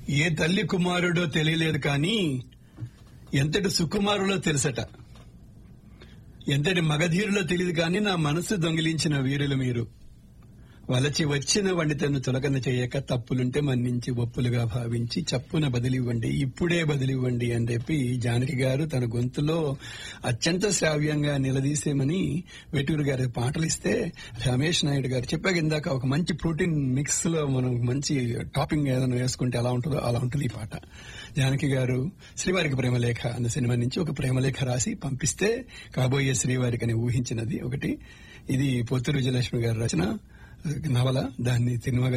ఏ తల్లి కుమారుడో తెలియలేదు కానీ ఎంతటి సుకుమారులో తెలుసట ఎంతటి మగధీరులో తెలియదు కానీ నా మనసు దొంగిలించిన వీరులు మీరు వలచి వచ్చిన వండి తను తులకన చేయక తప్పులుంటే మన్నించి ఒప్పులుగా భావించి చప్పున బదిలివ్వండి ఇప్పుడే బదిలివ్వండి అని చెప్పి జానకి గారు తన గొంతులో అత్యంత శ్రావ్యంగా నిలదీసేమని వెటూరు గారి పాటలు ఇస్తే రమేష్ నాయుడు గారు చెప్పాక ఇందాక ఒక మంచి ప్రోటీన్ మిక్స్ లో మనం మంచి టాపింగ్ ఏదైనా వేసుకుంటే ఎలా ఉంటుందో అలా ఉంటుంది ఈ పాట జానకి గారు శ్రీవారికి ప్రేమలేఖ అన్న సినిమా నుంచి ఒక ప్రేమలేఖ రాసి పంపిస్తే కాబోయే శ్రీవారికి అని ఊహించినది ఒకటి ఇది పొత్తు విజయలక్ష్మి గారి రచన నవల దాన్ని సినిమాగా